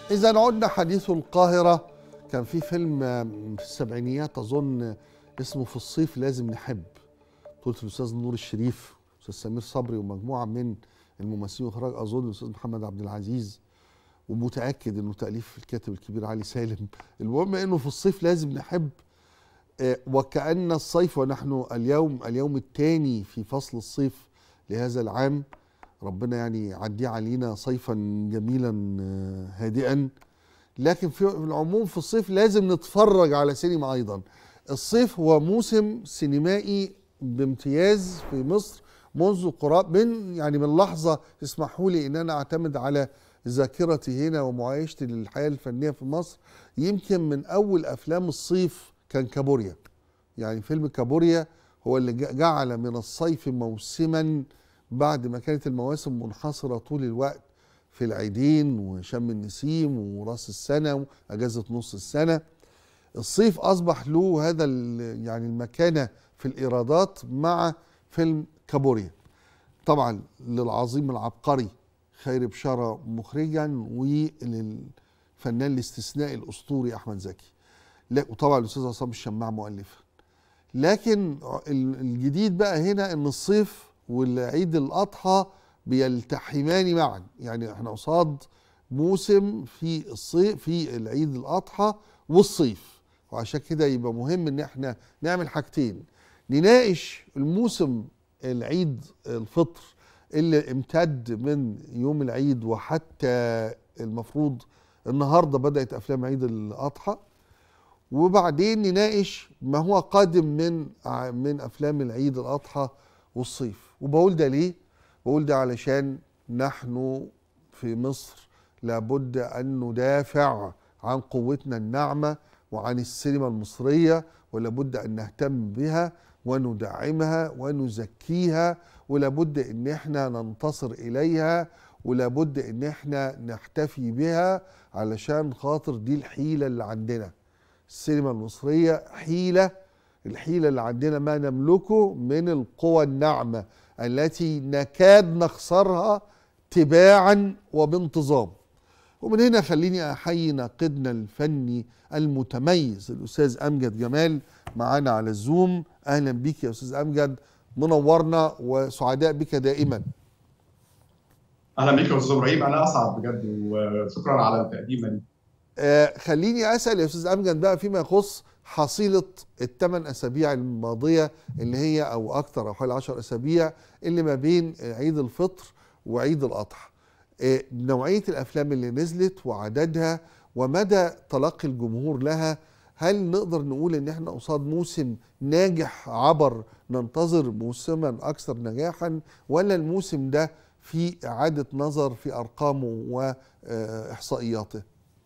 إذا عدنا حديث القاهرة كان في فيلم في السبعينيات أظن اسمه في الصيف لازم نحب بطولة الأستاذ نور الشريف أستاذ سمير صبري ومجموعة من الممثلين وإخراج أظن الأستاذ محمد عبد العزيز ومتأكد إنه تأليف الكاتب الكبير علي سالم المهم إنه في الصيف لازم نحب آه، وكأن الصيف ونحن اليوم اليوم الثاني في فصل الصيف لهذا العام ربنا يعني يعديه علينا صيفا جميلا آه، هادئا لكن في العموم في الصيف لازم نتفرج على سينما ايضا الصيف هو موسم سينمائي بامتياز في مصر منذ قراب من يعني من لحظه اسمحوا لي ان انا اعتمد على ذاكرتي هنا ومعايشتي للحياه الفنيه في مصر يمكن من اول افلام الصيف كان كابوريا يعني فيلم كابوريا هو اللي جعل من الصيف موسما بعد ما كانت المواسم منحصرة طول الوقت في العيدين وشم النسيم وراس السنة وأجازة نص السنة الصيف أصبح له هذا يعني المكانة في الإيرادات مع فيلم كابوريا طبعا للعظيم العبقري خير بشارة مخرجا وللفنان الاستثنائي الأسطوري أحمد زكي وطبعا الأستاذ عصام الشماع مؤلفا لكن الجديد بقى هنا ان الصيف والعيد الاضحى بيلتحمان معا يعني احنا قصاد موسم في الصيف في العيد الاضحى والصيف وعشان كده يبقى مهم ان احنا نعمل حاجتين نناقش الموسم العيد الفطر اللي امتد من يوم العيد وحتى المفروض النهارده بدات افلام عيد الاضحى وبعدين نناقش ما هو قادم من من افلام العيد الاضحى والصيف وبقول ده ليه بقول ده علشان نحن في مصر لابد ان ندافع عن قوتنا الناعمه وعن السينما المصريه ولابد ان نهتم بها وندعمها ونزكيها ولابد ان احنا ننتصر اليها ولابد ان احنا نحتفي بها علشان خاطر دي الحيله اللي عندنا السينما المصريه حيله الحيلة اللي عندنا ما نملكه من القوى الناعمة التي نكاد نخسرها تباعا وبانتظام ومن هنا خليني أحيي ناقدنا الفني المتميز الأستاذ أمجد جمال معانا على الزوم أهلا بك يا أستاذ أمجد منورنا وسعداء بك دائما اهلا بك يا استاذ ابراهيم انا اسعد بجد وشكرا على التقديمه دي آه خليني اسال يا استاذ امجد بقى فيما يخص حصيلة الثمان أسابيع الماضية اللي هي أو أكثر أو حوالي 10 أسابيع اللي ما بين عيد الفطر وعيد الأضحى نوعية الأفلام اللي نزلت وعددها ومدى تلقي الجمهور لها هل نقدر نقول ان احنا قصاد موسم ناجح عبر ننتظر موسما اكثر نجاحا ولا الموسم ده في اعاده نظر في ارقامه واحصائياته؟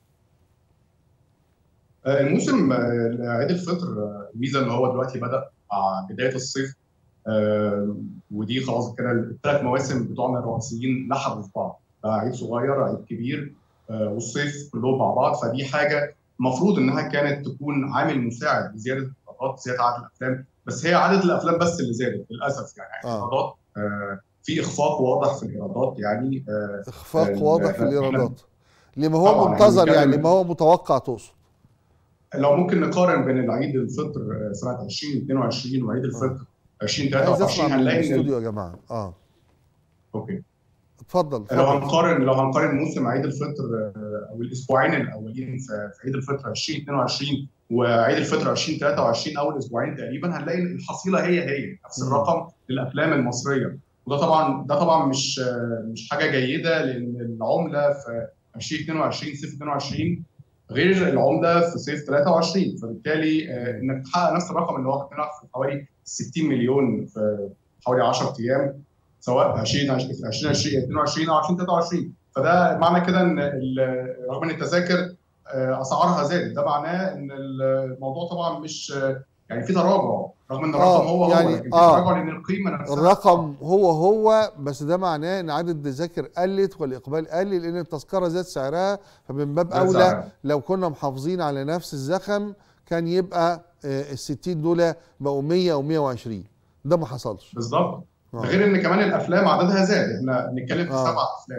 الموسم عيد الفطر الميزه ان هو دلوقتي بدا مع بدايه الصيف ودي خلاص كده الثلاث مواسم بتوعنا الرئيسيين لحقوا في بعض عيد صغير عيد كبير والصيف كلهم مع بعض فدي حاجه المفروض انها كانت تكون عامل مساعد لزياده الايرادات زياده عدد الافلام بس هي عدد الافلام بس اللي زادت للاسف يعني الايرادات آه. في اخفاق واضح في الايرادات يعني آه اخفاق واضح في الايرادات لما هو منتظر يعني لما هو متوقع تقصد لو ممكن نقارن بين العيد الفطر سنه 2022 وعيد الفطر 2023 هنلاقي ان الاستوديو يا جماعه اه اوكي اتفضل لو هنقارن لو هنقارن موسم عيد الفطر او الاسبوعين الاولين في عيد الفطر 2022 وعيد الفطر 2023 اول اسبوعين تقريبا هنلاقي الحصيله هي هي نفس الرقم للافلام المصريه وده طبعا ده طبعا مش مش حاجه جيده لان العمله في 2022 صيف 22 غير العمله في صيف 23 فبالتالي انك تحقق نفس الرقم اللي هو خدناه في حوالي 60 مليون في حوالي 10 ايام سواء 20 2020 22 او 2023 فده معنى كده ان رغم ان التذاكر اسعارها زادت ده معناه ان الموضوع طبعا مش يعني في تراجع رغم ان الرقم هو يعني هو لكن في آه تراجع لان القيمه نفسها الرقم هو هو بس ده معناه ان عدد التذاكر قلت والاقبال قل لان التذكره زاد سعرها فمن باب اولى سعرها. لو كنا محافظين على نفس الزخم كان يبقى ال 60 دول بقوا 100 او 120 ده ما حصلش بالظبط آه. غير ان كمان الافلام عددها زاد احنا بنتكلم في آه. سبع افلام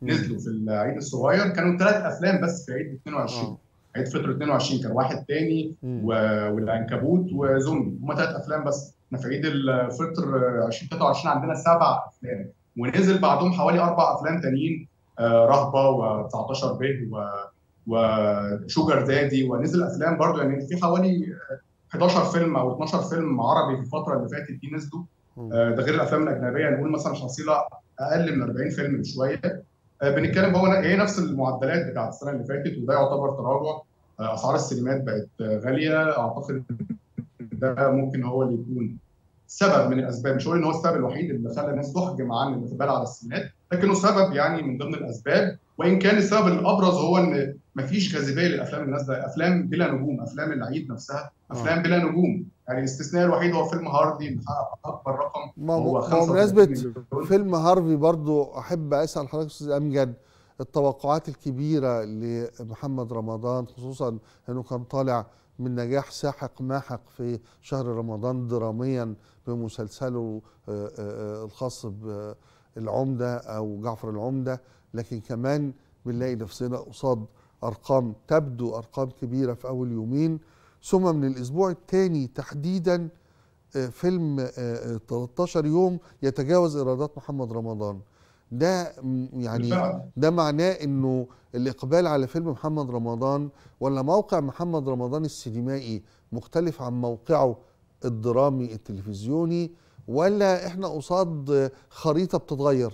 نزلوا في العيد الصغير كانوا ثلاث افلام بس في عيد 22 اه عيد فطر 22 كان واحد تاني مم. و- والعنكبوت وزومبي هم ثلاث افلام بس احنا في عيد الفطر 2023 عندنا سبع افلام ونزل بعدهم حوالي اربع افلام تانيين آه، رهبه و19 ب و وشوجر دادي ونزل افلام برضو يعني في حوالي 11 فيلم او 12 فيلم عربي في الفتره اللي فاتت دي نزلوا مم. آه، ده غير الافلام الاجنبيه نقول مثلا حصيله اقل من 40 فيلم بشويه آه، بنتكلم هو هي نفس المعدلات بتاعت السنه اللي فاتت وده يعتبر تراجع آه، اسعار السينمات بقت آه، غاليه اعتقد ده ممكن هو اللي يكون سبب من الاسباب مش هقول ان هو السبب الوحيد اللي خلى الناس تحجم عن الاقبال على السينمات لكنه سبب يعني من ضمن الاسباب وان كان السبب الابرز هو ان مفيش جاذبيه للافلام اللي نازله افلام بلا نجوم افلام العيد نفسها افلام بلا نجوم يعني الاستثناء الوحيد هو فيلم هاردي اللي حقق اكبر رقم ما هو هو 35 بمناسبة مليون. فيلم هارفي برضو أحب أسأل حضرتك أستاذ أمجد التوقعات الكبيرة لمحمد رمضان خصوصا أنه كان طالع من نجاح ساحق ماحق في شهر رمضان دراميا بمسلسله آه، آه، الخاص بالعمدة أو جعفر العمدة لكن كمان بنلاقي نفسنا قصاد أرقام تبدو أرقام كبيرة في أول يومين ثم من الأسبوع الثاني تحديدا آه، فيلم آه، آه، 13 يوم يتجاوز ايرادات محمد رمضان ده م- يعني بالفعل. ده معناه انه الاقبال على فيلم محمد رمضان ولا موقع محمد رمضان السينمائي مختلف عن موقعه الدرامي التلفزيوني ولا احنا قصاد آه، خريطه بتتغير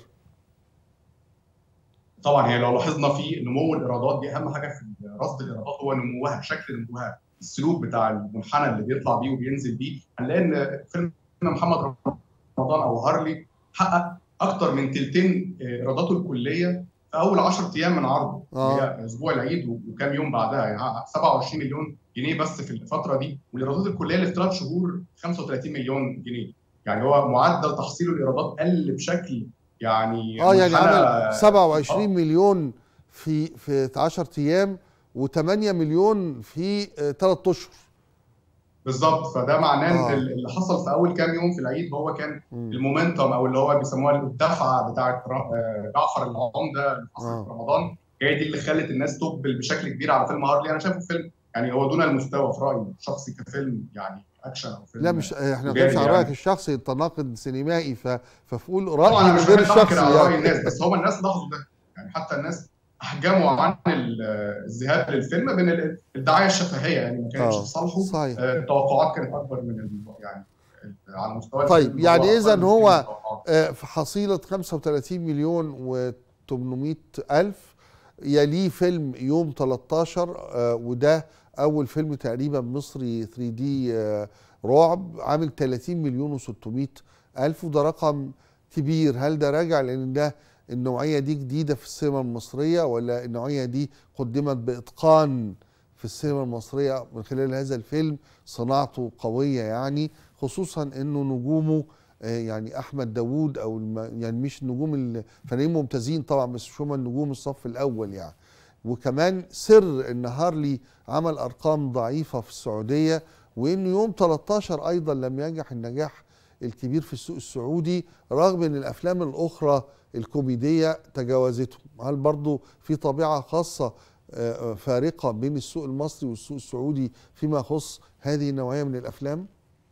طبعا هي لو لاحظنا في نمو الايرادات دي اهم حاجه في رصد الايرادات هو نموها شكل نموها السلوك بتاع المنحنى اللي بيطلع بيه وبينزل بيه هنلاقي ان فيلم محمد رمضان او هارلي حقق اكتر من تلتين ايراداته الكليه في اول 10 ايام من عرضه آه. اللي هي اسبوع العيد وكام يوم بعدها يعني حقق 27 مليون جنيه بس في الفتره دي والايرادات الكليه اللي في ثلاث شهور 35 مليون جنيه يعني هو معدل تحصيل الايرادات قل بشكل يعني اه يعني منحنى- عمل 27 آه. مليون في في 10 ايام و8 مليون في 3 اشهر بالظبط فده معناه آه. ان اللي حصل في اول كام يوم في العيد هو كان مم. المومنتم او اللي هو بيسموها الدفعه بتاعه آه، جعفر العمده اللي حصلت آه. في رمضان هي دي اللي خلت الناس تقبل بشكل كبير على فيلم هارلي انا شايفه فيلم يعني هو دون المستوى في رايي شخصي كفيلم يعني اكشن او فيلم لا مش احنا ما تجاري بنتكلمش عن يعني. رايك الشخصي انت ناقد سينمائي ف... ففقول طبعا رايي انا من مش غير بحب احكر الشخصي على راي يعني. الناس بس هو الناس لاحظوا ده يعني حتى الناس احجموا عن ال- الذهاب للفيلم من ال- الدعايه الشفهيه يعني ما كانتش آه، في صالحه صحيح آه، التوقعات كانت اكبر من ال- يعني على مستوى طيب، الفيلم يعني هو إذن أقل هو- بكتير من التوقعات. آه، في حصيلة 35 مليون و800 ألف يليه فيلم يوم 13 آه، وده أول فيلم تقريبا مصري 3 دي رعب عامل 30 مليون و600 ألف وده رقم كبير هل ده راجع لأن ده النوعية دي جديدة في السينما المصرية ولا النوعية دي قدمت بإتقان في السينما المصرية من خلال هذا الفيلم صناعته قوية يعني خصوصا انه نجومه آه، يعني احمد داوود او الم... يعني مش نجوم الفنانين ممتازين طبعا بس مش هم النجوم الصف الاول يعني وكمان سر ان هارلي عمل ارقام ضعيفه في السعوديه وانه يوم 13 ايضا لم ينجح النجاح الكبير في السوق السعودي رغم ان الافلام الاخرى الكوميديه تجاوزته هل برضو في طبيعه خاصه آه، آه، فارقه بين السوق المصري والسوق السعودي فيما يخص هذه النوعيه من الافلام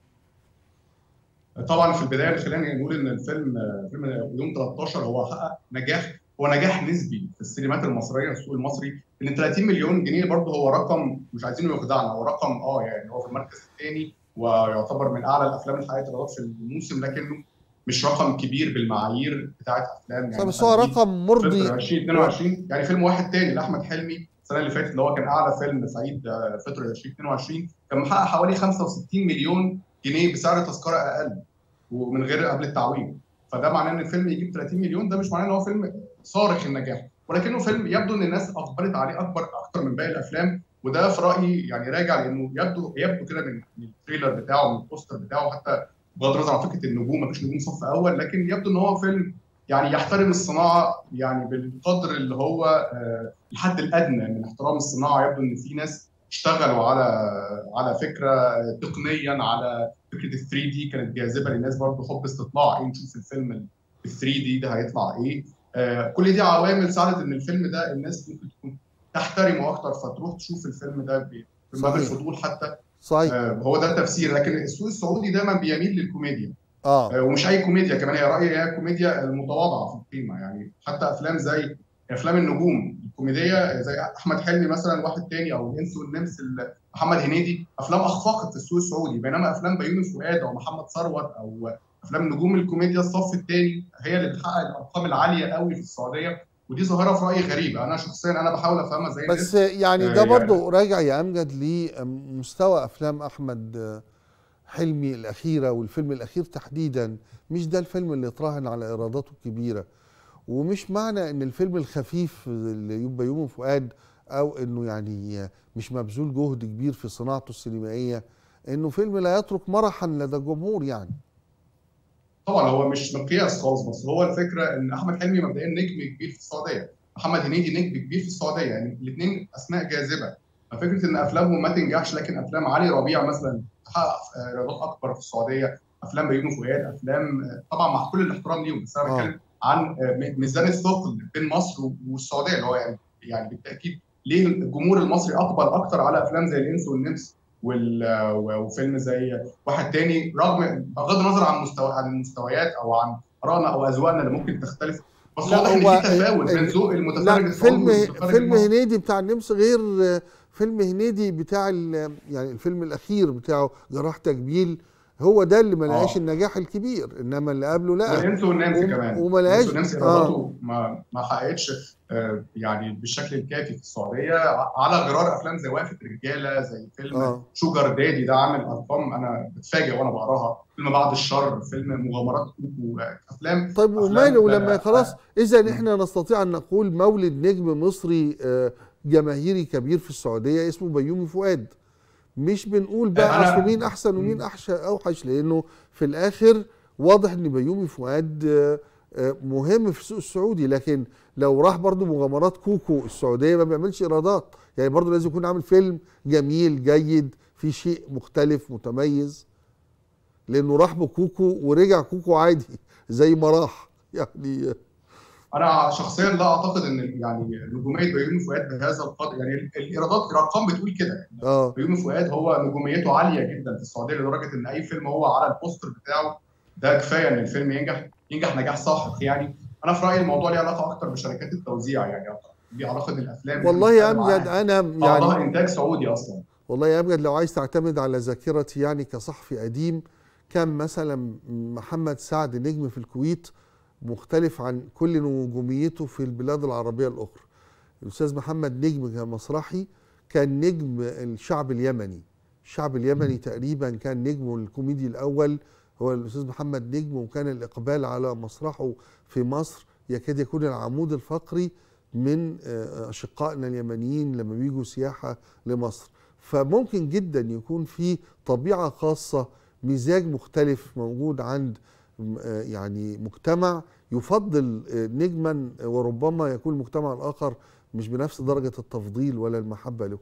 طبعا في البدايه خلينا نقول ان الفيلم فيلم يوم 13 هو حقق نجاح هو نجاح نسبي في السينمات المصريه السوق المصري ان 30 مليون جنيه برضه هو رقم مش عايزينه يخدعنا هو رقم اه يعني هو في المركز الثاني ويعتبر من اعلى الافلام اللي حققت ايرادات في الموسم لكنه مش رقم كبير بالمعايير بتاعت افلام يعني بس هو مثلاً في رقم مرضي فطر 2022 يعني فيلم واحد تاني لاحمد حلمي السنه اللي فاتت اللي هو كان اعلى فيلم في عيد آه، فطر 2022 كان محقق حوالي 65 مليون جنيه بسعر تذكره اقل ومن غير قبل التعويض فده معناه ان الفيلم يجيب 30 مليون ده مش معناه ان هو فيلم صارخ النجاح ولكنه فيلم يبدو ان الناس اقبلت عليه اكبر اكتر من باقي الافلام وده في رايي يعني راجع لانه يبدو يبدو كده من من التريلر بتاعه من البوستر بتاعه حتى بغض النظر عن فكره النجوم مفيش نجوم صف اول لكن يبدو ان هو فيلم يعني يحترم الصناعه يعني بالقدر اللي هو آه، الحد الادنى من احترام الصناعه يبدو ان في ناس اشتغلوا على على فكره آه، تقنيا على فكره ال 3 دي كانت جاذبه للناس برضه حب استطلاع ايه نشوف الفيلم ال 3 دي ده هيطلع ايه آه، كل دي عوامل ساعدت ان الفيلم ده الناس ممكن تكون تحترمه اكتر فتروح تشوف الفيلم ده ب- من باب صحيح. الفضول حتى صحيح آه، هو ده التفسير لكن السوق السعودي دايما بيميل للكوميديا اه آه، ومش اي كوميديا كمان هي رايي هي الكوميديا المتواضعه في القيمه يعني حتى افلام زي افلام النجوم الكوميديه زي احمد حلمي مثلا واحد تاني او الانس والنمس ال- محمد هنيدي افلام اخفقت في السوق السعودي بينما افلام بيومي فؤاد او محمد ثروت او افلام نجوم الكوميديا الصف الثاني هي اللي بتحقق الارقام العاليه قوي في السعوديه ودي ظاهره في رايي غريبه انا شخصيا انا بحاول افهمها زي بس الناس يعني آه، ده يعني- برضو راجع يا امجد لمستوى افلام احمد آه، حلمي الاخيره والفيلم الاخير تحديدا مش ده الفيلم اللي اتراهن على ايراداته الكبيره ومش معنى ان الفيلم الخفيف اللي يبقى يوم فؤاد او انه يعني آه، مش مبذول جهد كبير في صناعته السينمائيه انه فيلم لا يترك مرحا لدى الجمهور يعني طبعا هو مش مقياس خالص بس هو الفكره ان احمد حلمي مبدئيا نجم كبير في السعوديه محمد هنيدي نجم كبير في السعوديه يعني الاثنين اسماء جاذبه ففكره ان افلامهم ما تنجحش لكن افلام علي ربيع مثلا تحقق آه، ايرادات اكبر في السعوديه افلام بيومي فؤاد افلام آه، طبعا مع كل الاحترام ليهم بس انا آه. بتكلم عن آه، م- ميزان الثقل بين مصر والسعوديه اللي هو يعني يعني بالتاكيد ليه الجمهور المصري اقبل اكتر على افلام زي الانس والنمس وال- آه، وفيلم زي واحد تاني رغم بغض النظر عن مستوى عن المستويات او عن ارائنا او اذواقنا اللي ممكن تختلف بس لا، واضح ان هو في تفاوت ال- بين ذوق المتفرج لا السعودي فيلم والمتفرج فيلم المصري هنيدي بتاع النمس غير آه، فيلم هنيدي بتاع ال- يعني الفيلم الاخير بتاعه جراح تجميل هو ده اللي ما لقاش آه. النجاح الكبير انما اللي قبله لا والانس والنمس وم- كمان وما لقاش- الانس والنمس آه. ايراداته ما ما حققتش آه، يعني بالشكل الكافي في السعوديه ع- على غرار افلام زي وقفه رجاله زي فيلم اه شوجر دادي ده عامل ارقام انا بتفاجئ وانا بقراها فيلم بعد الشر فيلم مغامرات كوكو آه، افلام طيب أفلام، وماله لما آه، خلاص اذا احنا نستطيع ان نقول مولد نجم مصري آه، جماهيري كبير في السعوديه اسمه بيومي فؤاد مش بنقول بقى أنا- اصل مين احسن ومين احسن اوحش لانه في الاخر واضح ان بيومي فؤاد آه، آه، مهم في السوق السعودي لكن لو راح برضو مغامرات كوكو السعوديه ما بيعملش ايرادات يعني برضو لازم يكون عامل فيلم جميل جيد في شيء مختلف متميز لانه راح بكوكو ورجع كوكو عادي زي ما راح يعني انا شخصيا لا اعتقد ان يعني نجوميه بيومي فؤاد بهذا القدر يعني ال- الايرادات الارقام بتقول كده اه بيومي فؤاد هو نجوميته عاليه جدا في السعوديه لدرجه ان اي فيلم هو على البوستر بتاعه ده كفايه ان الفيلم ينجح ينجح نجاح ساحق يعني انا في رايي الموضوع ليه علاقه اكتر بشركات التوزيع يعني ليه علاقه ان الافلام اللي والله يا بنتكلم امجد عنها انا بعضها يعني انتاج سعودي اصلا والله يا امجد لو عايز تعتمد على ذاكرتي يعني كصحفي قديم كان مثلا محمد سعد نجم في الكويت مختلف عن كل نجوميته في البلاد العربيه الاخرى الاستاذ محمد نجم كمسرحي كان نجم الشعب اليمني الشعب اليمني تقريبا كان نجمه الكوميدي الاول هو الاستاذ محمد نجم وكان الاقبال على مسرحه في مصر يكاد يكون العمود الفقري من آه، اشقائنا اليمنيين لما بيجوا سياحه لمصر فممكن جدا يكون في طبيعه خاصه مزاج مختلف موجود عند م- آه، يعني مجتمع يفضل آه، نجما وربما يكون المجتمع الاخر مش بنفس درجه التفضيل ولا المحبه له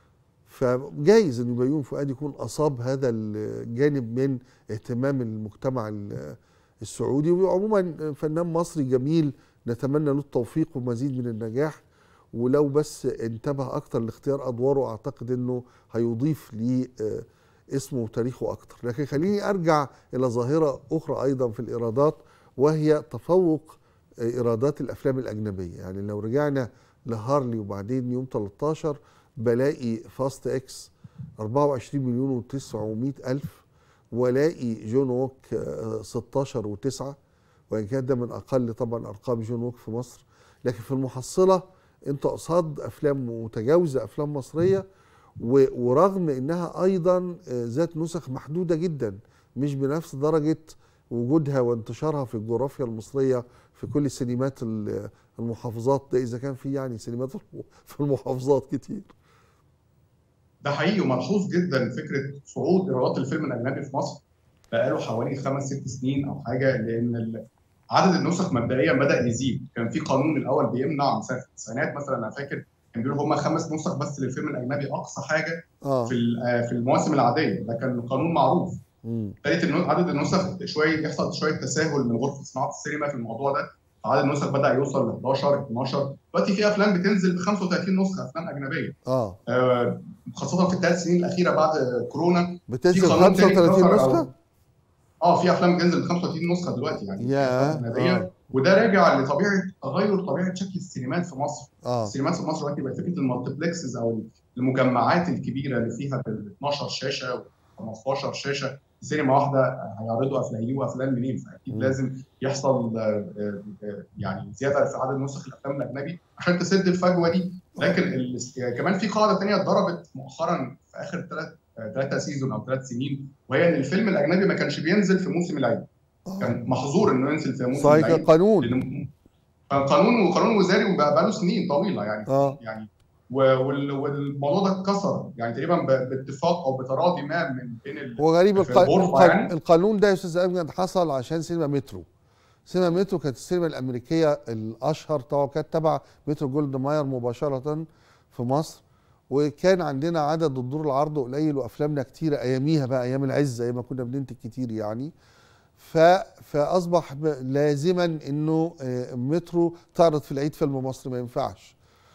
فجايز ان بيومي فؤاد يكون اصاب هذا الجانب من اهتمام المجتمع ال- السعودي وعموما فنان مصري جميل نتمنى له التوفيق ومزيد من النجاح ولو بس انتبه اكتر لاختيار ادواره اعتقد انه هيضيف لي آه، اسمه وتاريخه اكتر لكن خليني ارجع الى ظاهره اخرى ايضا في الايرادات وهي تفوق آه، ايرادات الافلام الاجنبيه يعني لو رجعنا لهارلي وبعدين يوم 13 بلاقي فاست اكس 24 مليون و900 الف والاقي جون ووك آه، 16 و9 وان كان ده من اقل طبعا ارقام جون ووك في مصر لكن في المحصله انت قصاد افلام متجاوزه افلام مصريه و- ورغم انها ايضا آه، ذات نسخ محدوده جدا مش بنفس درجه وجودها وانتشارها في الجغرافيا المصريه في كل السينمات ال- المحافظات ده اذا كان في يعني سينمات في المحافظات كتير ده حقيقي وملحوظ جدا فكره صعود ايرادات الفيلم الاجنبي في مصر بقاله حوالي خمس ست سنين او حاجه لان ال- عدد النسخ مبدئيا بدا يزيد كان في قانون الاول بيمنع من سنه التسعينات مثلا انا فاكر كان بيقولوا هم خمس نسخ بس للفيلم الاجنبي اقصى حاجه اه في ال- آه، في المواسم العاديه ده كان قانون معروف مم. ابتدت النو- عدد النسخ شويه يحصل شويه تساهل من غرفه صناعه السينما في الموضوع ده عدد النسخ بدا يوصل ل 11 12 دلوقتي في افلام بتنزل ب 35 نسخه افلام اجنبيه اه آه، خاصه في الثلاث سنين الاخيره بعد كورونا بتنزل في قانون تاني 35 اتذكر أو- نسخه اه في افلام بتنزل ب 35 نسخه دلوقتي يعني ياه، اجنبيه آه. وده راجع لطبيعه تغير طبيعه شكل السينمات في مصر اه السينمات في مصر دلوقتي بقت فكره المالتيبلكسز او المجمعات الكبيره اللي فيها بال 12 شاشه و 15 شاشه سينما واحده هيعرضوا افلام هيجيبوا افلام منين فاكيد مم. لازم يحصل آه، آه، آه، يعني زياده في عدد نسخ الافلام الاجنبي عشان تسد الفجوه دي لكن ال- كمان في قاعده ثانيه اتضربت مؤخرا في اخر ثلاث ثلاثه سيزون او ثلاث سنين وهي ان الفيلم الاجنبي ما كانش بينزل في موسم العيد كان محظور انه ينزل في موسم صحيح العيد قانون لأن قانون وقانون وزاري وبقى له سنين طويله يعني اه يعني و- وال- والموضوع ده اتكسر يعني تقريبا ب- باتفاق او بتراضي ما من بين ال... هو غريب في الق... الغرفة الق... يعني؟ القانون ده يا استاذ امجد حصل عشان سينما مترو سينما مترو كانت السينما الامريكيه الاشهر طبعا كانت تبع مترو جولد ماير مباشره في مصر وكان عندنا عدد الدور العرض قليل وافلامنا كتيره اياميها بقى ايام العز ايام ما كنا بننتج كتير يعني ف... فاصبح ب- لازما انه آه، مترو تعرض في العيد فيلم مصري ما ينفعش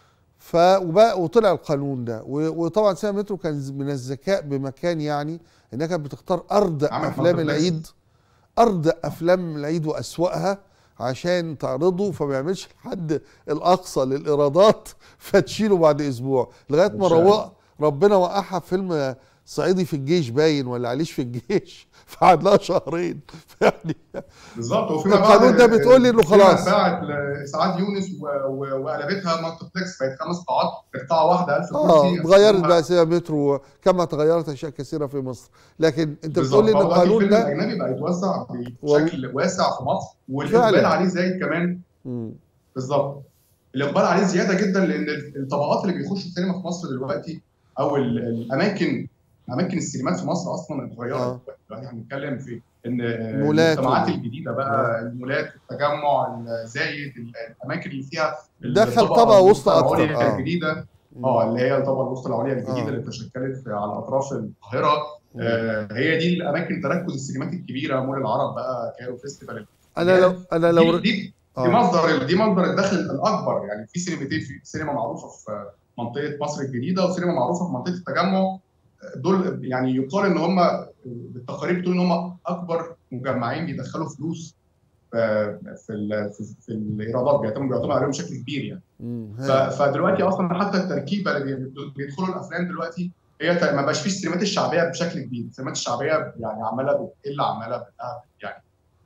ف وبقى وطلع القانون ده و- وطبعا سينما مترو كان من الذكاء بمكان يعني انها كانت بتختار ارض عمل افلام multiplex. العيد ارض افلام العيد واسواقها عشان تعرضه فما يعملش الحد الاقصى للايرادات فتشيله بعد اسبوع لغايه ما إن شاء روق ربنا وقعها في فيلم صعيدي في الجيش باين ولا عليش في الجيش فقعد لها شهرين يعني بالظبط وفيما القانون ده بتقول لي إنه السينما خلاص. اتباعت لاسعاد يونس و- و- وقلبتها مالتيبلكس بقت خمس قاعات كانت قاعه واحده 1000 اه كرسي اتغيرت قسموها- بقى سينما مترو كما تغيرت اشياء كثيره في مصر لكن انت بالظبط. بتقول لي ان فهو دلوقتي القانون الفيلم ده الاجنبي بقى يتوزع وال- بشكل واسع في مصر والاقبال فعلا. عليه زايد كمان مم. بالظبط الاقبال عليه زياده جدا لان الطبقات اللي بيخشوا السينما في مصر دلوقتي او ال- الاماكن اماكن السينمات في مصر اصلا اتغيرت آه. دلوقتي هنتكلم في ان مولات المجتمعات و- الجديده بقى المولات التجمع الزايد الاماكن اللي فيها دخل الطبقة طبقة وسطى الوسطى أكتر، العليا آه. الجديده مم. اه اللي هي الطبقه الوسطى العليا الجديده آه. اللي تشكلت في- على اطراف القاهره آه هي دي الاماكن تركز السينمات الكبيره مول العرب بقى كايرو فيستيفال انا لو انا لو دي, دي, دي آه. مصدر دي مصدر الدخل الاكبر يعني في سينمتين في سينما معروفه في منطقه مصر الجديده وسينما معروفه في منطقه التجمع دول يعني يقال ان هم بالتقارير بتقول ان هم اكبر مجمعين بيدخلوا فلوس في في ال- في, في الايرادات بيعتمدوا بيعتمدوا عليهم بشكل كبير يعني مم. ف- فدلوقتي اصلا حتى التركيبه اللي بي- بيدخلوا الافلام دلوقتي هي ت- ما بقاش فيه السينمات الشعبيه بشكل كبير، السينمات الشعبيه يعني عماله بتقل عماله بتقل يعني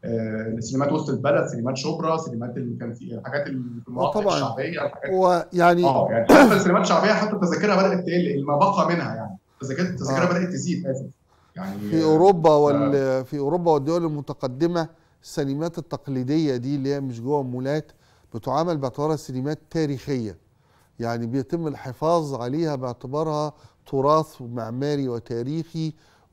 آه، سينمات وسط البلد، سينمات شبرا، سينمات اللي كان في الحاجات اللي في المناطق طبعاً. الشعبيه الحاجات ويعني اه يعني حتى السينمات الشعبيه حتى تذاكرها بدات تقل ما بقى منها يعني تذاكر تذاكرها آه. بدات تزيد اسف يعني في اوروبا وال في اوروبا والدول المتقدمه السينمات التقليديه دي اللي هي مش جوه مولات بتعامل باعتبارها سينمات تاريخيه يعني بيتم الحفاظ عليها باعتبارها تراث معماري وتاريخي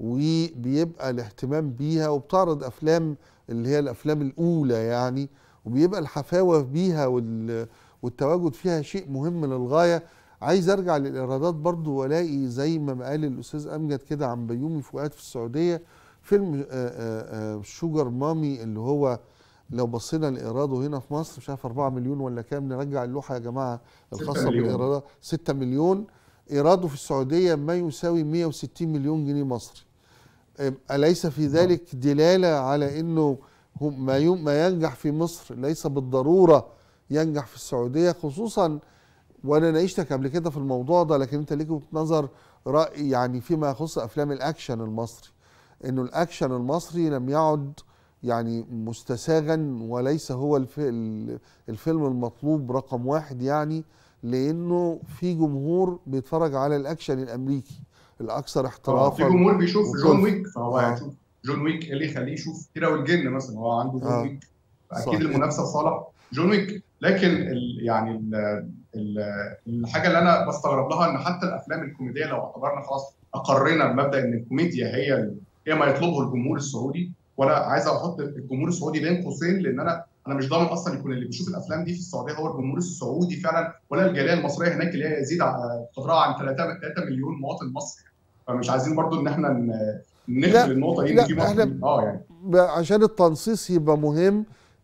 وبيبقى الاهتمام بيها وبتعرض افلام اللي هي الافلام الاولى يعني وبيبقى الحفاوه بيها وال- والتواجد فيها شيء مهم للغايه عايز ارجع للايرادات برضو والاقي زي ما قال الاستاذ امجد كده عن بيومي فؤاد في السعوديه فيلم آه، آه، آه، شوجر مامي اللي هو لو بصينا لايراده هنا في مصر مش عارف 4 مليون ولا كام نرجع اللوحه يا جماعه ستة الخاصه مليون. بالايرادات 6 مليون ايراده في السعوديه ما يساوي 160 مليون جنيه مصري أم، أليس في ذلك دلالة على أنه هم- ما يم- ما ينجح في مصر ليس بالضرورة ينجح في السعودية خصوصا وأنا ناقشتك قبل كده في الموضوع ده لكن أنت ليك وجهة نظر رأي يعني فيما يخص أفلام الأكشن المصري أنه الأكشن المصري لم يعد يعني مستساغا وليس هو الف- ال- الفيلم المطلوب رقم واحد يعني لأنه في جمهور بيتفرج على الأكشن الأمريكي الأكثر آه، في احترافا جمهور بيشوف وكل- جون ويك فهو آه. هيشوف جون ويك إيه اللي يخليه يشوف كيرة والجن مثلا هو عنده جون آه. ويك صحيح. اكيد المنافسه في صالح جون ويك لكن ال يعني ال ال الحاجه اللي انا بستغرب لها ان حتى الافلام الكوميديه لو اعتبرنا خلاص اقرينا بمبدا ان الكوميديا هي ال- هي ما يطلبه الجمهور السعودي وانا عايز احط الجمهور السعودي بين قوسين لان انا انا مش ضامن اصلا يكون اللي بيشوف الافلام دي في السعوديه هو الجمهور السعودي فعلا ولا الجاليه المصريه هناك اللي هي يزيد ع- قدرها عن 3 3 مليون مواطن مصري فمش عايزين برضو ان احنا ن- لا، نقفل النقطه دي لا، ان في إحنا- مصري اه يعني ب- عشان التنصيص يبقى مهم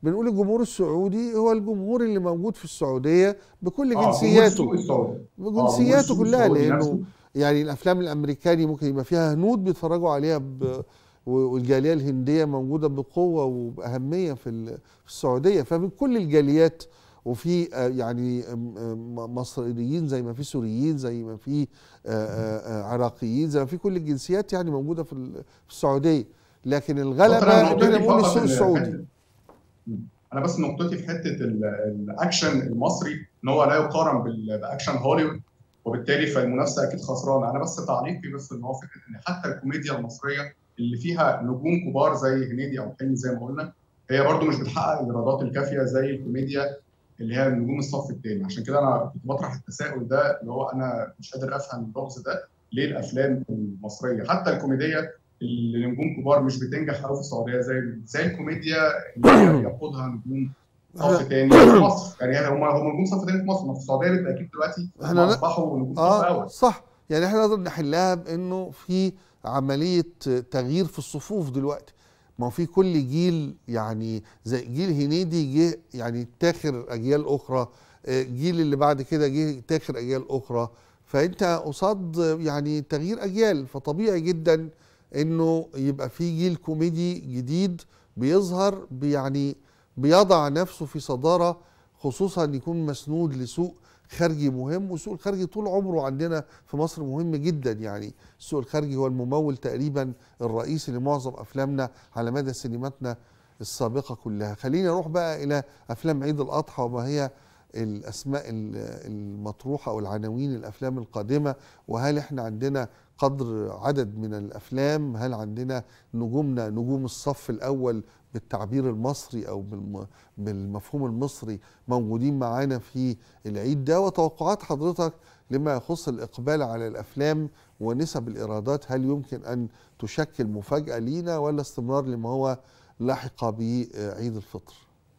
بنقول الجمهور السعودي هو الجمهور اللي موجود في السعوديه بكل اه جمهور جنسياته السوق السعودي جمهور بجنسياته السوق كلها السعودي لانه نفسه. يعني الافلام الامريكاني ممكن يبقى فيها هنود بيتفرجوا عليها ب والجاليه الهنديه موجوده بقوه وباهميه في ال- في السعوديه فمن كل الجاليات وفي آه، يعني آم، آم، مصريين زي ما في سوريين زي ما في آه، آه، آه، عراقيين زي ما في كل الجنسيات يعني موجوده في ال- في السعوديه لكن بالظبط، الغلبه أنا ان احنا نقطتي نقول فقط السوق إن السعودي حتة- انا بس نقطتي في حته ال- الاكشن المصري ان هو لا يقارن بال- باكشن هوليوود وبالتالي فالمنافسه اكيد خسرانه انا بس تعليقي بس ان هو فكره ان حتى الكوميديا المصريه اللي فيها نجوم كبار زي هنيدي او حلمي زي ما قلنا هي برضو مش بتحقق الايرادات الكافيه زي الكوميديا اللي هي نجوم الصف الثاني عشان كده انا كنت بطرح التساؤل ده اللي هو انا مش قادر افهم اللغز ده ليه الافلام المصريه حتى الكوميديه اللي نجوم كبار مش بتنجح قوي في السعوديه زي زي الكوميديا اللي هي يقودها نجوم صف تاني في مصر يعني هم هم نجوم صف تاني في مصر ما في السعوديه بالتاكيد دلوقتي إحنا هم لا- اصبحوا نجوم صف اه اول صح يعني احنا نقدر نحلها بانه في عمليه تغيير في الصفوف دلوقتي ما هو في كل جيل يعني زي جيل هنيدي جه يعني تاخر اجيال اخرى آه، جيل اللي بعد كده جه تاخر اجيال اخرى فانت قصاد يعني تغيير اجيال فطبيعي جدا انه يبقى في جيل كوميدي جديد بيظهر يعني بيضع نفسه في صداره خصوصا ان يكون مسنود لسوق خارجي مهم والسوق الخارجي طول عمره عندنا في مصر مهم جدا يعني السوق الخارجي هو الممول تقريبا الرئيسي لمعظم افلامنا على مدى سينماتنا السابقه كلها خلينا نروح بقى الى افلام عيد الاضحى وما هي الاسماء ال- المطروحه او العناوين الافلام القادمه وهل احنا عندنا قدر عدد من الافلام هل عندنا نجومنا نجوم الصف الاول بالتعبير المصري او بالم- بالمفهوم المصري موجودين معانا في العيد ده وتوقعات حضرتك لما يخص الاقبال على الافلام ونسب الايرادات هل يمكن ان تشكل مفاجاه لينا ولا استمرار لما هو لحق بعيد الفطر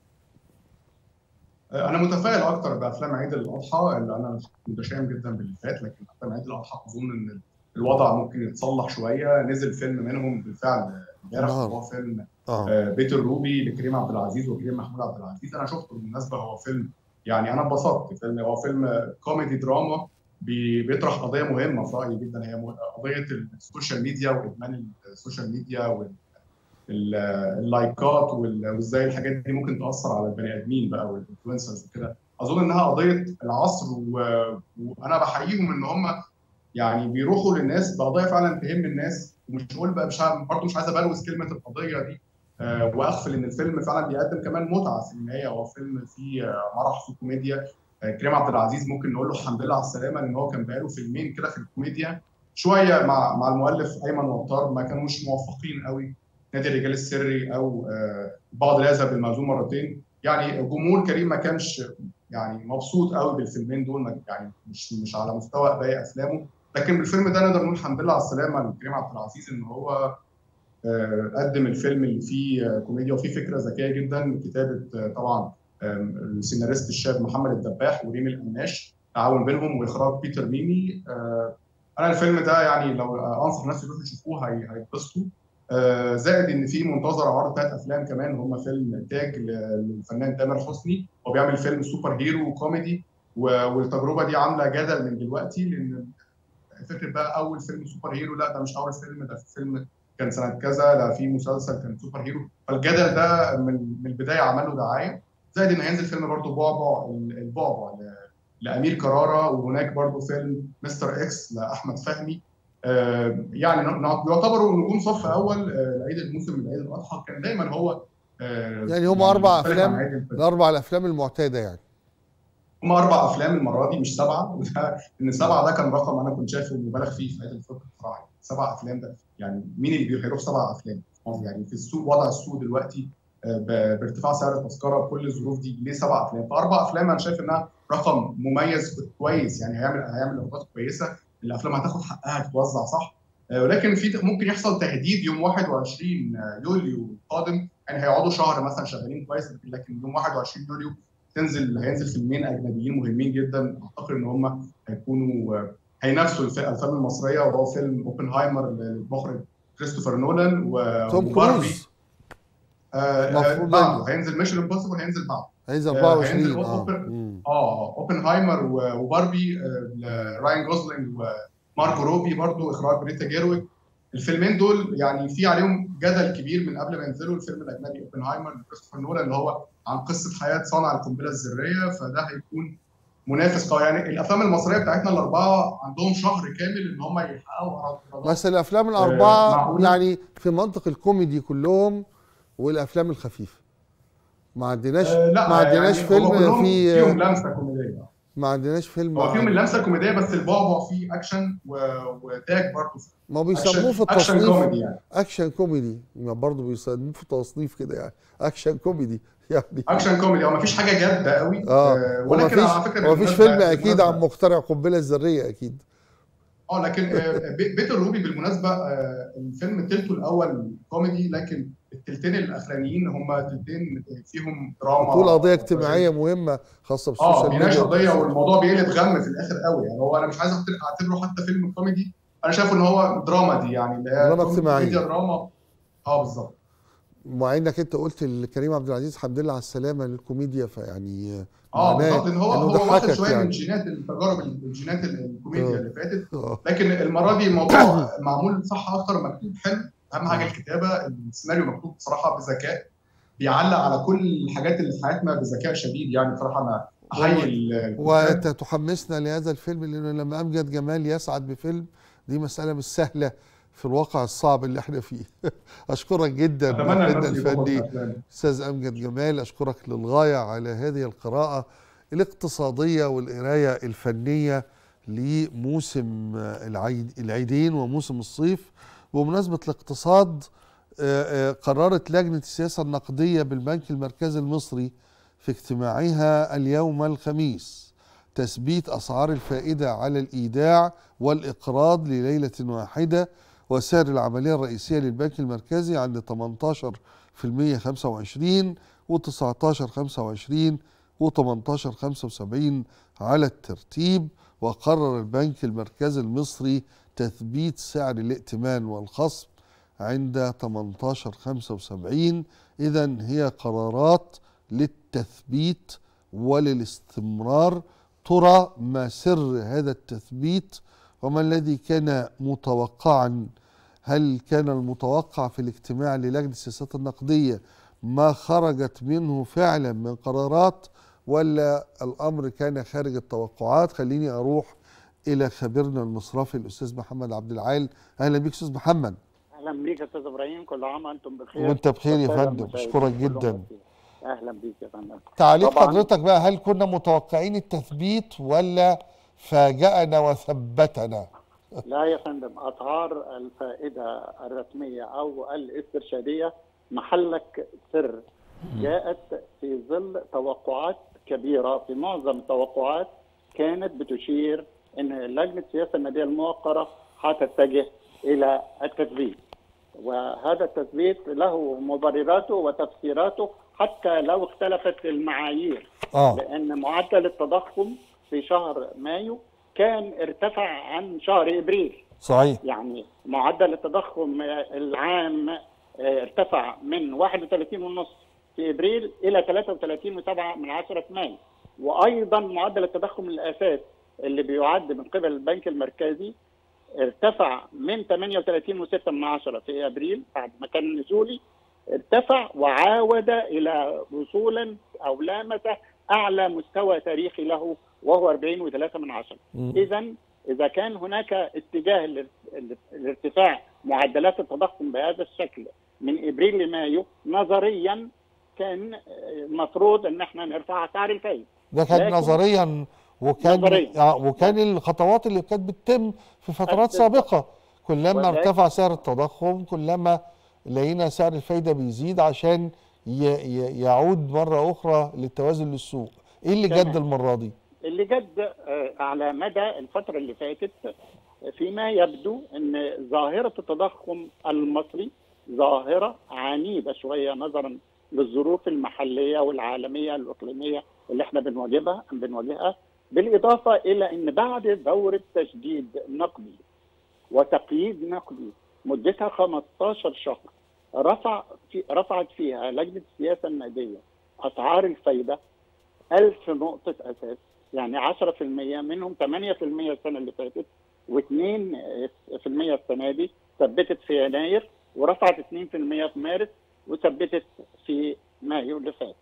انا متفائل اكتر بافلام عيد الاضحى اللي انا متشائم جدا باللي فات لكن افلام عيد الاضحى اظن ان الوضع ممكن يتصلح شويه نزل فيلم منهم بالفعل امبارح نعم. هو فيلم اه آه، بيت الروبي لكريم عبد العزيز وكريم محمود عبد العزيز انا شفته بالمناسبه هو فيلم يعني انا اتبسطت فيلم هو فيلم كوميدي دراما بي- بيطرح قضيه مهمه في رايي جدا هي م- قضيه السوشيال ميديا وادمان السوشيال ميديا وال ال- اللايكات وال- وازاي الحاجات دي ممكن تاثر على البني ادمين بقى والانفلونسرز وكده اظن انها قضيه العصر و- وانا بحييهم ان هم يعني بيروحوا للناس بقضايا فعلا تهم الناس ومش هقول بقى مش ه- برضه مش عايز ابلوز كلمه القضيه دي آه، واغفل ان الفيلم فعلا بيقدم كمان متعه في النهايه هو فيلم فيه آه، مرح فيه كوميديا آه، كريم عبد العزيز ممكن نقول له الحمد لله على السلامه لان هو كان بقاله فيلمين كده في الكوميديا شويه مع مع المؤلف ايمن وطار ما كانوش موفقين قوي نادي الرجال السري او آه، بعض لا يذهب بالمأذون مرتين يعني جمهور كريم ما كانش يعني مبسوط قوي بالفيلمين دول ما- يعني مش مش على مستوى باقي افلامه لكن بالفيلم ده نقدر نقول الحمد لله على السلامه لكريم عبد العزيز ان هو آه، قدم الفيلم اللي فيه آه، كوميديا وفيه فكره ذكيه جدا كتابه آه، طبعا آم، السيناريست الشاب محمد الدباح وريم القماش تعاون بينهم واخراج بيتر ميمي آه، انا الفيلم ده يعني لو آه، انصح الناس يروحوا يشوفوه هي- هيتبسطوا آه، زائد ان في منتظر عرض ثلاث افلام كمان هم فيلم تاج ل- للفنان تامر حسني هو بيعمل فيلم سوبر هيرو كوميدي و- والتجربه دي عامله جدل من دلوقتي لان فكره بقى اول فيلم سوبر هيرو لا ده مش اول فيلم ده فيلم كان سنه كذا ده في مسلسل كان سوبر هيرو فالجدل ده من من البدايه عمل له دعايه زائد ان هينزل فيلم برضه بعبع البعبع ل- لامير كرارة وهناك برضه فيلم مستر اكس لاحمد فهمي آه، يعني ن- ن- يعتبروا نجوم صف اول آه، لعيد الموسم من عيد الاضحى كان دايما هو آه، يعني هم أربع مختلف أفلام؟ عن عيد الفطر. الاربع الافلام المعتاده يعني هم اربع افلام المره دي مش سبعه وده ان سبعه ده كان رقم انا كنت شايفه مبالغ فيه في عيد الفطر بصراحه سبع افلام ده يعني مين اللي بي- هيروح سبع افلام يعني في السوق وضع السوق دلوقتي آه، ب- بارتفاع سعر التذكره بكل الظروف دي ليه سبع افلام فاربع افلام انا شايف انها رقم مميز كويس يعني هيعمل هيعمل ايرادات كويسه الافلام هتاخد حقها تتوزع صح آه، ولكن في ممكن يحصل تهديد يوم 21 يوليو القادم يعني هيقعدوا شهر مثلا شغالين كويس لكن يوم 21 يوليو تنزل هينزل فيلمين اجنبيين مهمين جدا اعتقد ان هم هيكونوا آه، هينافسوا الف- الافلام المصريه وهو فيلم اوبنهايمر للمخرج كريستوفر نولان و- توم وباربي كروز آه، آه، المفروض بعده هينزل ميشن امبوسيبل هينزل بعده هينزل آه، 24 هينزل اه أوبن- مم. اه اوبنهايمر و- وباربي آه، راين جوزلينج وماركو روبي برضو اخراج بريتا جيرويك الفيلمين دول يعني في عليهم جدل كبير من قبل ما ينزلوا الفيلم الاجنبي اوبنهايمر لكريستوفر نولان اللي هو عن قصه حياه صانع القنبله الذريه فده هيكون منافس قوي يعني الافلام المصريه بتاعتنا الاربعه عندهم شهر كامل ان هم يحققوا إيرادات. بس الافلام الاربعه معقولة؟ يعني في منطق الكوميدي كلهم والافلام الخفيفه ما عندناش آه، لا ما عندناش يعني فيلم هو كلهم فيه- فيهم لمسه كوميديه ما عندناش فيلم هو فيهم اللمسه الكوميديه بس البعبع فيه اكشن و- وتاج برضه ما بيسموه في أكشن- اكشن التصنيف كوميدي يعني اكشن كوميدي ما برضه بيسموه في تصنيف كده يعني اكشن كوميدي يعني اكشن كوميدي هو مفيش حاجه جاده قوي اه آه، ولكن ومفيش على فكره ومفيش بالمناسبة- فيلم اكيد بالمناسبة- عن مخترع القنبله الذريه اكيد اه لكن آه، بي- بيت الروبي بالمناسبه آه، الفيلم تلته الاول كوميدي لكن التلتين الاخرانيين هم تلتين فيهم دراما طول قضيه اجتماعيه مهمه خاصه اه بالسوشيال بيناقش ميديا قضيه والموضوع بيقلب غم في الاخر قوي يعني هو انا مش عايز أعتبر- اعتبره حتى فيلم كوميدي انا شايف ان هو دراما دي يعني اللي هي دراما كوميديا اجتماعية. دراما اه بالظبط مع انك انت قلت لكريم عبد العزيز الحمد لله على السلامه للكوميديا فيعني اه معناه بالظبط ان هو إنه هو واخد ضحكك شويه يعني. من جينات التجارب الجينات الكوميديا آه. اللي فاتت آه. لكن المره دي الموضوع معمول صح اكتر مكتوب حلو اهم حاجه الكتابه السيناريو مكتوب بصراحه بذكاء بيعلق على كل الحاجات اللي في حياتنا بذكاء شديد يعني بصراحه انا احيي ال- الكتاب. وانت تحمسنا لهذا الفيلم لانه لما امجد جمال يسعد بفيلم دي مساله مش سهله في الواقع الصعب اللي احنا فيه اشكرك جدا اتمنى ناقدنا الناس يبقوا الفني أفلام. استاذ امجد جمال اشكرك للغايه على هذه القراءه الاقتصاديه والقرايه الفنيه لموسم العيد العيدين وموسم الصيف بمناسبه الاقتصاد آه، آه، قررت لجنه السياسه النقديه بالبنك المركزي المصري في اجتماعها اليوم الخميس تثبيت اسعار الفائده على الايداع والاقراض لليله واحده وسعر العمليه الرئيسيه للبنك المركزي عند 18% 25 و19 25 و18 75 على الترتيب وقرر البنك المركزي المصري تثبيت سعر الائتمان والخصم عند 18 75 اذا هي قرارات للتثبيت وللاستمرار ترى ما سر هذا التثبيت وما الذي كان متوقعا هل كان المتوقع في الاجتماع للجنة السياسات النقدية ما خرجت منه فعلا من قرارات ولا الأمر كان خارج التوقعات خليني أروح إلى خبيرنا المصرفي الأستاذ محمد عبد العال أهلا بك أستاذ محمد اهلا بيك يا استاذ ابراهيم كل عام وانتم بخير وأنت بخير يا والسادة فندم المشاهدين أشكرك كلهم جدا بخير. اهلا بيك يا فندم تعليق طبعاً. حضرتك بقى هل كنا متوقعين التثبيت ولا فاجأنا وثبتنا لا يا فندم اسعار الفائده الرسميه او الاسترشاديه محلك سر جاءت في ظل توقعات كبيره في معظم التوقعات كانت بتشير ان لجنه السياسه الناديه الموقره هتتجه الى التثبيت وهذا التثبيت له مبرراته وتفسيراته حتى لو اختلفت المعايير آه لان معدل التضخم في شهر مايو كان ارتفع عن شهر ابريل صحيح يعني معدل التضخم العام ارتفع من 31.5 في ابريل الى 33.7 من عشرة في مايو وايضا معدل التضخم الاساس اللي بيعد من قبل البنك المركزي ارتفع من 38.6 من عشرة في ابريل بعد ما كان نزولي ارتفع وعاود الى وصولا او لامس اعلى مستوى تاريخي له وهو 40.3 من عشرة مم. اذا اذا كان هناك اتجاه لار- لارتفاع معدلات التضخم بهذا الشكل من ابريل لمايو نظريا كان المفروض ان احنا نرفع اسعار الفايده ده كان لكن- نظريا وكان نظرياً. آه، وكان الخطوات اللي كانت بتتم في فترات بس- سابقه كلما ولكن- ارتفع سعر التضخم كلما لقينا سعر الفايده بيزيد عشان ي- ي- يعود مره اخرى للتوازن للسوق ايه اللي تمام. جد المره دي اللي جد آه، على مدى الفترة اللي فاتت آه، فيما يبدو أن ظاهرة التضخم المصري ظاهرة عنيدة شوية نظرا للظروف المحلية والعالمية الإقليمية اللي احنا بنواجهها بنواجهها بالإضافة إلى أن بعد دورة تشديد نقدي وتقييد نقدي مدتها 15 شهر رفع في رفعت فيها لجنه السياسه النقديه اسعار الفايده 1000 نقطه اساس يعني 10% منهم 8% السنه اللي فاتت و2% السنه دي ثبتت في يناير ورفعت 2% في مارس وثبتت في مايو اللي فات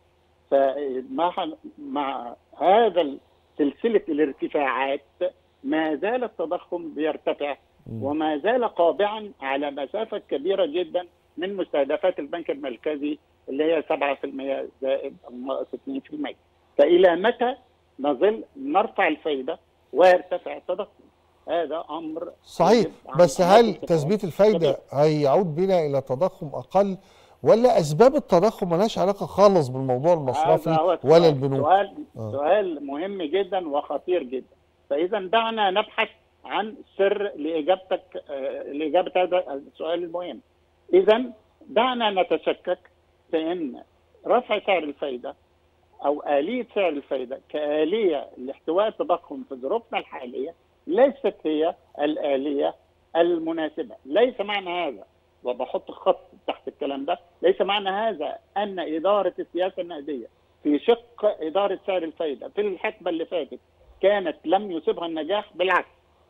فمع مع هذا سلسله الارتفاعات ما زال التضخم بيرتفع وما زال قابعا على مسافه كبيره جدا من مستهدفات البنك المركزي اللي هي 7% زائد او ناقص 2% فالى متى نظل نرفع الفايده ويرتفع التضخم هذا امر صحيح يجب بس عمليات هل التفاهم. تثبيت الفايده هيعود بنا الى تضخم اقل ولا اسباب التضخم ملهاش علاقه خالص بالموضوع المصرفي هذا هو ولا السؤال. البنوك سؤال آه. سؤال مهم جدا وخطير جدا فاذا دعنا نبحث عن سر لاجابتك آه، لاجابه هذا السؤال المهم اذا دعنا نتشكك في ان رفع سعر الفايده او اليه سعر الفايده كاليه لاحتواء التضخم في ظروفنا الحاليه ليست هي الاليه المناسبه ليس معنى هذا وبحط خط تحت الكلام ده ليس معنى هذا ان اداره السياسه النقديه في شق اداره سعر الفائده في الحقبه اللي فاتت كانت لم يصبها النجاح بالعكس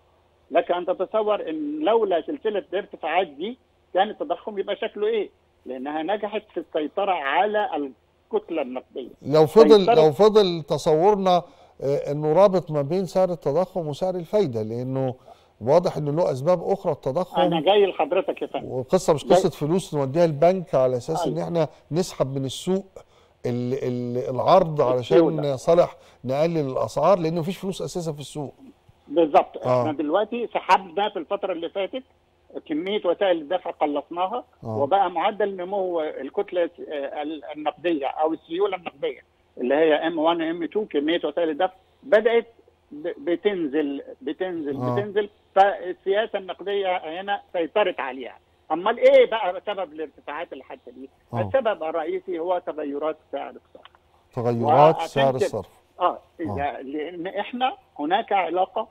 لك ان تتصور ان لولا سلسله الارتفاعات دي كان التضخم يبقى شكله ايه؟ لانها نجحت في السيطره على الكتله النقديه لو فضل سيطرة- لو فضل تصورنا آه، انه رابط ما بين سعر التضخم وسعر الفايده لانه واضح انه له اسباب اخرى انا التضخم جاي لحضرتك يا فندم وقصه مش لا. قصه فلوس نوديها البنك على اساس ان أيوة. احنا نسحب من السوق ال ال العرض علشان السيولة. صالح نقلل الاسعار لان مفيش فلوس اساسا في السوق بالظبط آه. احنا دلوقتي سحبنا في الفتره اللي فاتت كميه وسائل الدفع قلصناها آه. وبقى معدل نمو الكتله آه، النقديه او السيوله النقديه اللي هي ام 1 ام 2 كميه وسائل الدفع بدات ب- بتنزل بتنزل آه. بتنزل فالسياسه النقديه هنا سيطرت عليها امال ايه بقى سبب الارتفاعات اللي حتى دي؟ آه. السبب الرئيسي هو تغيرات سعر الصرف تغيرات وعشان سعر كده- الصرف اه إذا- لان احنا هناك علاقه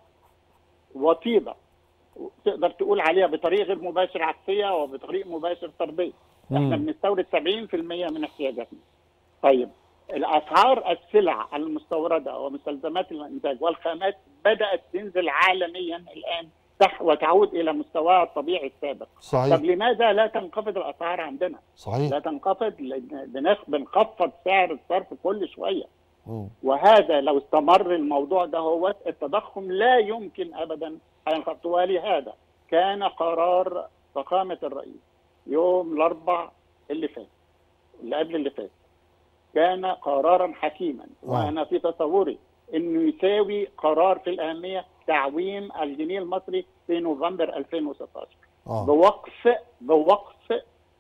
وطيده تقدر تقول عليها بطريق غير مباشر عكسيه وبطريق مباشر طرديه احنا مم. بنستورد 70% من احتياجاتنا طيب الاسعار السلع المستورده ومستلزمات الانتاج والخامات بدات تنزل عالميا الان تح وتعود الى مستواها الطبيعي السابق طب صحيح لماذا لا تنخفض الاسعار عندنا صحيح لا تنخفض لأن بنخ- بنخفض سعر الصرف كل شويه مم. وهذا لو استمر الموضوع ده هو التضخم لا يمكن ابدا هينخفض ولهذا كان قرار فخامه الرئيس يوم الاربع اللي فات اللي قبل اللي فات كان قرارا حكيما وانا في تصوري انه يساوي قرار في الاهميه تعويم الجنيه المصري في نوفمبر 2016 اه بوقف بوقف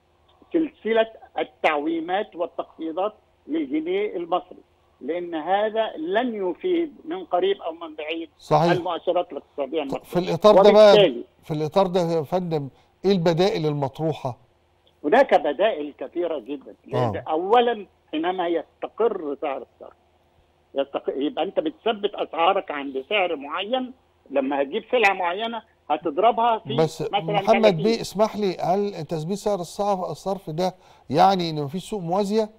سلسله التعويمات والتخفيضات للجنيه المصري لان هذا لن يفيد من قريب او من بعيد صحيح المؤشرات الاقتصاديه طب المصريه في الاطار ده بقى وبالتالي في الاطار ده يا فندم ايه البدائل المطروحه هناك بدائل كثيره جدا لأن آه. اولا حينما يستقر سعر الصرف يستق... يبقى انت بتثبت اسعارك عند سعر معين لما هتجيب سلعه معينه هتضربها في بس مثلا محمد 30. بيه اسمح لي هل تثبيت سعر الصرف الصرف ده يعني ان مفيش سوق موازيه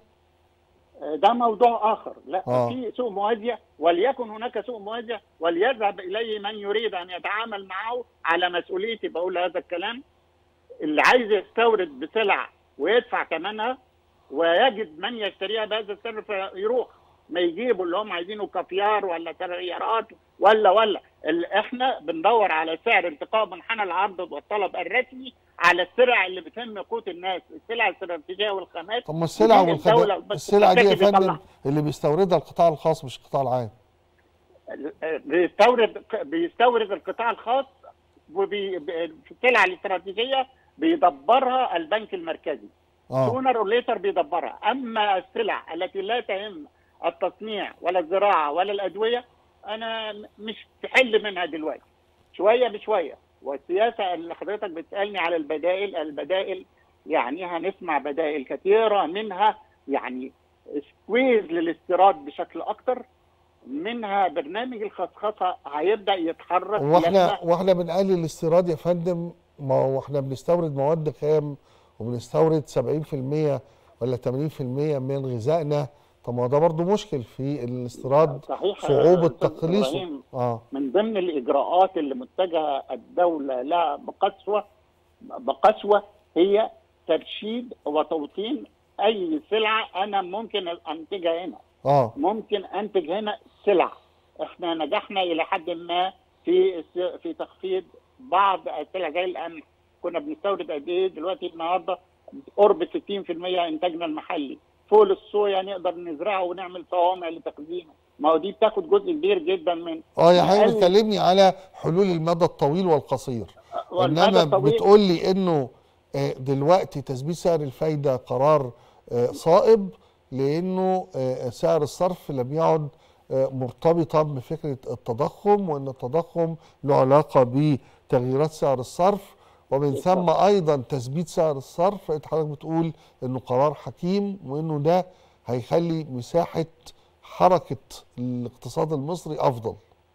ده موضوع اخر لا آه. في سوق موازيه وليكن هناك سوق موازيه وليذهب اليه من يريد ان يتعامل معه على مسؤوليتي بقول هذا الكلام اللي عايز يستورد بسلع ويدفع ثمنها ويجد من يشتريها بهذا السعر فيروح ما يجيبوا اللي هم عايزينه كافيار ولا سيارات ولا ولا ال- احنا بندور على سعر التقاء منحنى العرض والطلب الرسمي على السلع اللي بتهم قوت الناس السلع الاستراتيجيه والخامات طب ما السلع ودي الدولة والخدمات بس السلع دي يا بتحتاج فندم بيطلع. اللي بيستوردها القطاع الخاص مش القطاع العام بيستورد بيستورد القطاع الخاص وبي ب- في السلع الاستراتيجيه بيدبرها البنك المركزي اه سونر اور ليتر بيدبرها اما السلع التي لا تهم التصنيع ولا الزراعه ولا الادويه انا م- مش في حل منها دلوقتي شويه بشويه والسياسه اللي حضرتك بتسالني على البدائل البدائل يعني هنسمع بدائل كثيره منها يعني سكويز للاستيراد بشكل اكتر منها برنامج الخصخصه هيبدا يتحرك واحنا لما- واحنا بنقلل الاستيراد يا فندم ما هو احنا بنستورد مواد خام وبنستورد 70% ولا 80% من غذائنا طب ما هو ده برضه مشكل في الاستيراد صحيح صعوبة أستاذ تقليصه إبراهيم، اه من ضمن الاجراءات اللي متجهه الدوله لها بقسوه بقسوه هي ترشيد وتوطين اي سلعه انا ممكن انتجها هنا اه ممكن انتج هنا سلع احنا نجحنا الى حد ما في الس- في تخفيض بعض السلع زي القمح كنا بنستورد قد ايه دلوقتي النهارده قرب 60% انتاجنا المحلي فول الصويا نقدر نزرعه ونعمل صوامع لتخزينه ما هو دي بتاخد جزء كبير جدا من اه يا حضرتك أقل- بتكلمني على حلول المدى الطويل والقصير والمدى انما الطويل- بتقول لي انه آه، دلوقتي تثبيت سعر الفايده قرار آه، صائب لانه آه، سعر الصرف لم يعد آه، مرتبطا بفكره التضخم وان التضخم له علاقه بتغييرات سعر الصرف ومن ثم ايضا تثبيت سعر الصرف انت حضرتك بتقول انه قرار حكيم وانه ده هيخلي مساحه حركه الاقتصاد المصري افضل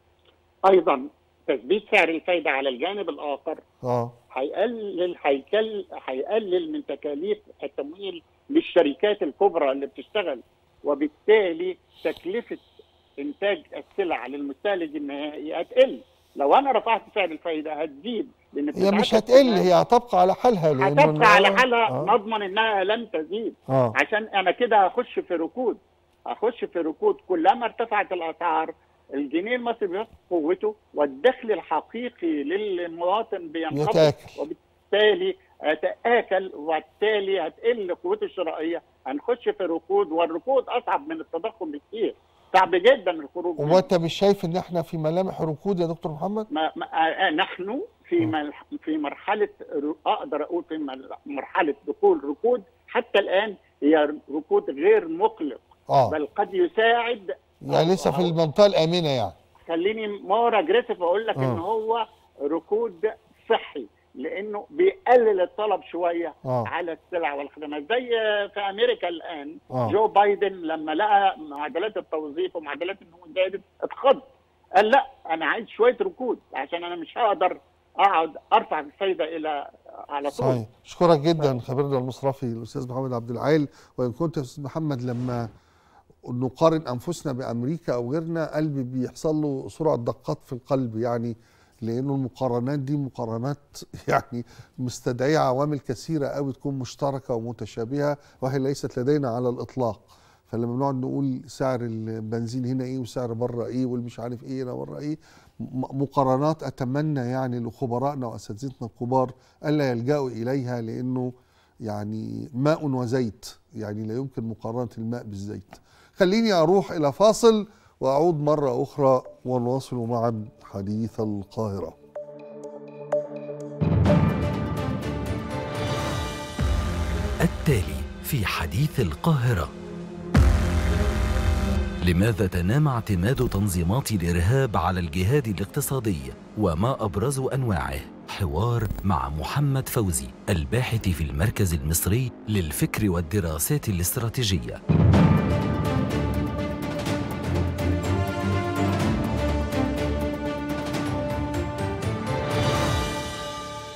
ايضا تثبيت سعر الفايده على الجانب الاخر اه هيقلل هيكل هيقلل من تكاليف التمويل للشركات الكبرى اللي بتشتغل وبالتالي تكلفه انتاج السلع للمستهلك النهائي هتقل لو انا رفعت سعر الفايده هتزيد لان هي مش بتتعكس هتقل إنها- هي هتبقى على حالها لانه هتبقى على آه، حالها آه. نضمن انها لن تزيد اه عشان انا كده هخش في ركود هخش في ركود كلما ارتفعت الاسعار الجنيه المصري بيفقد قوته والدخل الحقيقي للمواطن بينخفض يتاكل. وبالتالي اتاكل وبالتالي هتقل قوته الشرائيه هنخش في ركود والركود اصعب من التضخم بكتير صعب جدا الخروج منه. هو انت مش شايف ان احنا في ملامح ركود يا دكتور محمد؟ ما ما آه، نحن في مل- في مرحله ر- اقدر اقول في مل- مرحله دخول ركود حتى الان هي ركود غير مقلق اه بل قد يساعد يعني لسه في المنطقه الامنه يعني خليني مور اجريسيف اقول لك آه. ان هو ركود صحي لانه بيقلل الطلب شويه آه. على السلع والخدمات زي في امريكا الان آه. جو بايدن لما لقى معدلات التوظيف ومعدلات النمو زادت اتخض قال لا انا عايز شويه ركود عشان انا مش هقدر اقعد ارفع الفايده الى على طول صحيح اشكرك جدا خبيرنا المصرفي الاستاذ محمد عبد العال وان كنت يا استاذ محمد لما نقارن انفسنا بامريكا او غيرنا قلبي بيحصل له سرعه دقات في القلب يعني لانه المقارنات دي مقارنات يعني مستدعيه عوامل كثيره قوي تكون مشتركه ومتشابهه وهي ليست لدينا على الاطلاق فلما بنقعد نقول سعر البنزين هنا ايه وسعر بره ايه والمش عارف ايه هنا بره ايه م- مقارنات اتمنى يعني لخبرائنا واساتذتنا الكبار الا يلجأوا اليها لانه يعني ماء وزيت يعني لا يمكن مقارنه الماء بالزيت خليني اروح الى فاصل واعود مره اخرى ونواصل معا حديث القاهره التالي في حديث القاهرة لماذا تنام اعتماد تنظيمات الإرهاب على الجهاد الاقتصادي وما أبرز أنواعه؟ حوار مع محمد فوزي الباحث في المركز المصري للفكر والدراسات الاستراتيجية